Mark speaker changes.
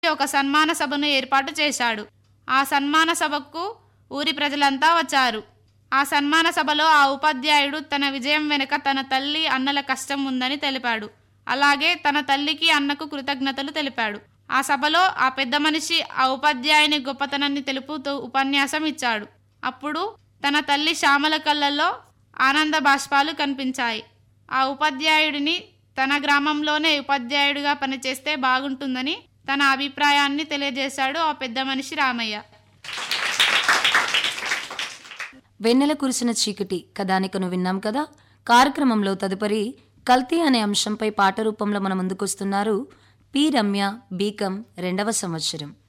Speaker 1: ఒక సన్మాన సభను ఏర్పాటు చేశాడు ఆ సన్మాన సభకు ఊరి ప్రజలంతా వచ్చారు ఆ సన్మాన సభలో ఆ ఉపాధ్యాయుడు తన విజయం వెనుక తన తల్లి అన్నల కష్టం ఉందని తెలిపాడు అలాగే తన తల్లికి అన్నకు కృతజ్ఞతలు తెలిపాడు ఆ సభలో ఆ పెద్ద మనిషి ఆ ఉపాధ్యాయుని గొప్పతనాన్ని తెలుపుతూ ఉపన్యాసం ఇచ్చాడు అప్పుడు తన తల్లి శ్యామల కళ్ళల్లో ఆనంద బాష్పాలు కనిపించాయి ఆ ఉపాధ్యాయుడిని తన గ్రామంలోనే ఉపాధ్యాయుడిగా పనిచేస్తే బాగుంటుందని తన అభిప్రాయాన్ని తెలియజేశాడు ఆ పెద్ద మనిషి రామయ్య
Speaker 2: వెన్నెల కురిసిన చీకటి కథానికను విన్నాం కదా కార్యక్రమంలో తదుపరి కల్తీ అనే అంశంపై పాట రూపంలో మన ముందుకొస్తున్నారు పి రమ్య బీకం రెండవ సంవత్సరం